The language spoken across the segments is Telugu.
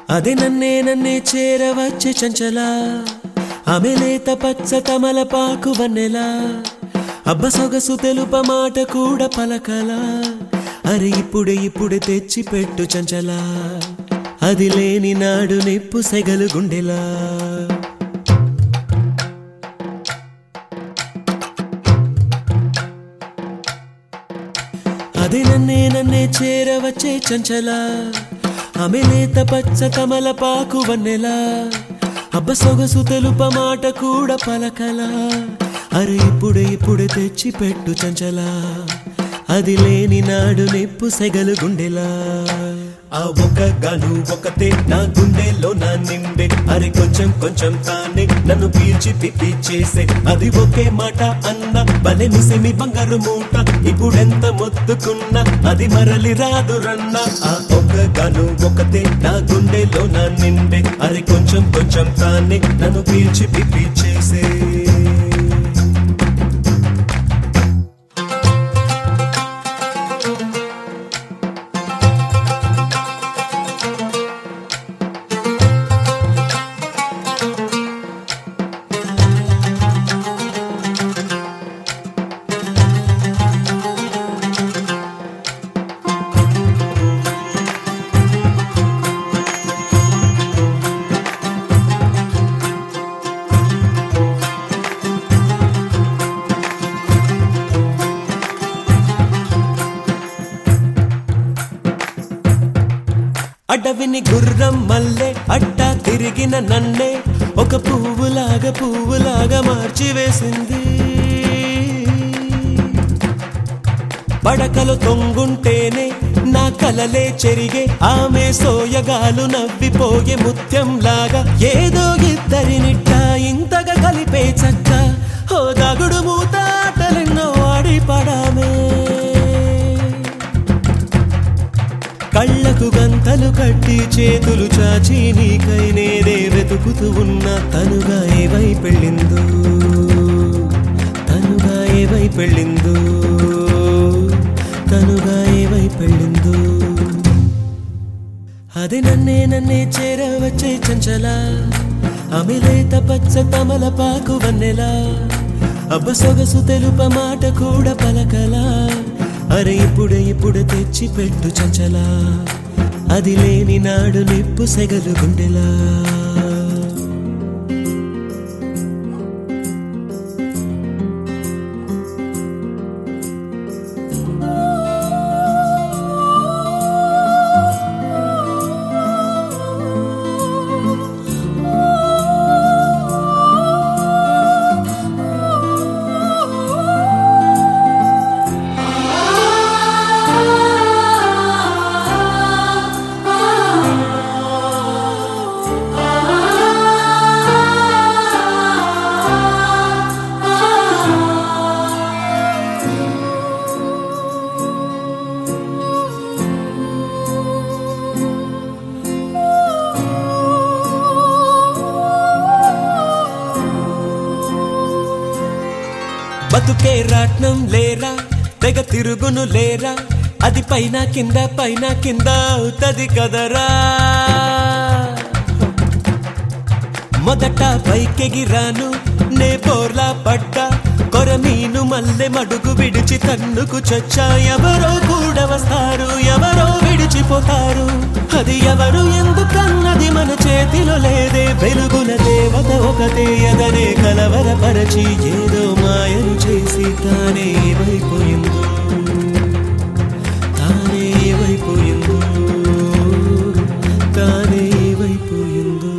అది నన్నే నన్నే చేరవచ్చే చంచలా ఆమె లేత పచ్చ తమలపాకు వన్నెలా అబ్బ సొగసు తెలుప మాట కూడా పలకలా అరే ఇప్పుడే ఇప్పుడే తెచ్చి పెట్టు చంచలా అది లేని నాడు నిప్పు సెగలు గుండెలా అది నన్నే నన్నే చేరవచ్చే చంచలా ఆమె లేత పచ్చ తమలపాకు వన్నెలా అబ్బ సొగసు తెలుప మాట కూడా పలకలా అరే ఇప్పుడే ఇప్పుడే తెచ్చి పెట్టు చంచలా అది లేని నాడు నిప్పు సెగలు గుండెలా ఆ ఒక గాను ఒకతే నా గుండెలో నా నిండే అరే కొంచెం కొంచెం తానే నన్ను పీల్చి పిప్పి చేసే అది ఒకే మాట అన్న బలె మిసిమి బంగారు మూట ఇప్పుడెంత మొత్తుకున్నా అది మరలి రాదు రన్న ఆ ఒక గాను ఒకతే నా గుండెలో నా నిండే అరే కొంచెం కొంచెం తానే నన్ను పీల్చి పిప్పి చేసే అడవిని గుర్రం మల్లె అడ్డ తిరిగిన నన్నే ఒక పువ్వులాగా పువ్వులాగా మార్చివేసింది పడకలు తొంగుంటేనే నా కలలే చెరిగే ఆమె సోయగాలు నవ్విపోయే ముత్యం లాగా ఏదో ఇద్దరినిట్ట ఇంతగా కలిపే చక్క ఓ దాగుడు మూత ఆటలెన్నో ఆడి పడామే కళ్ళకు గంతలు కట్టి చేతులు చాచి నీకై నేనే వెతుకుతూ ఉన్న తనుగా ఏవై పెళ్ళిందో తనుగా ఏవై పెళ్ళిందో తనుగా ఏవై పెళ్ళిందో అది నన్నే నన్నే చేరవచ్చే చంచలా ఆమె లేత పచ్చ తమలపాకు వన్నెలా అబ్బ సొగసు తెలుప మాట కూడా పలకలా అరే ఇప్పుడే ఇప్పుడు తెచ్చి పెట్టు చంచలా అది లేని నాడు నిప్పు సెగలు గుండెలా బతుకే రాట్నం లేరా తెగ తిరుగును లేరా అది పైన కింద పైన కింద అవుతది కదరా మొదట పైకెగిరాను నే బోర్లా పడ్డా కొరమీను మల్లె మడుగు విడిచి తన్నుకు చచ్చా ఎవరో కూడా వస్తారు ఎవరో విడిచిపోతారు అది ఎవరు ఎందుకన్నది మన చేతిలో లేదే వెలుగుల దేవత ఒకటే ఎదనే కలవరపరచి ఏదో మాయను చేసి తానే ఏమైపోయిందో తానే ఏమైపోయిందో తానే ఏమైపోయిందో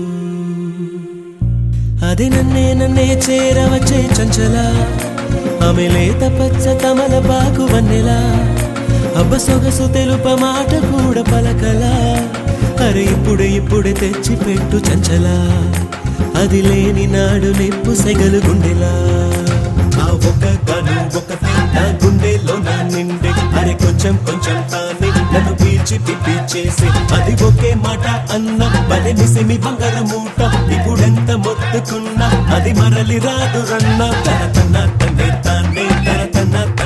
అది నన్నే నన్నే చేరవచ్చే చంచలా ఆమె లేత పచ్చ తమలపాకు వన్నెలా అబ్బ సొగసు తెలుప మాట కూడా పలకలా అరే ఇప్పుడే ఇప్పుడే తెచ్చి పెట్టు చంచలా అది లేని నాడు నిప్పు సెగలు గుండెలా ఆ ఒక గాను ఒకతే నా గుండెలో నా నిండే అరే కొంచెం కొంచెం తానే నన్ను పీల్చి పిప్పి చేసే అది ఒకే మాట అన్న బలె మిసిమి బంగారు మూట ఇప్పుడెంత మొత్తుకున్నా అది మరలి రాదు రన్న తన తన తండ్రి తానే తన తన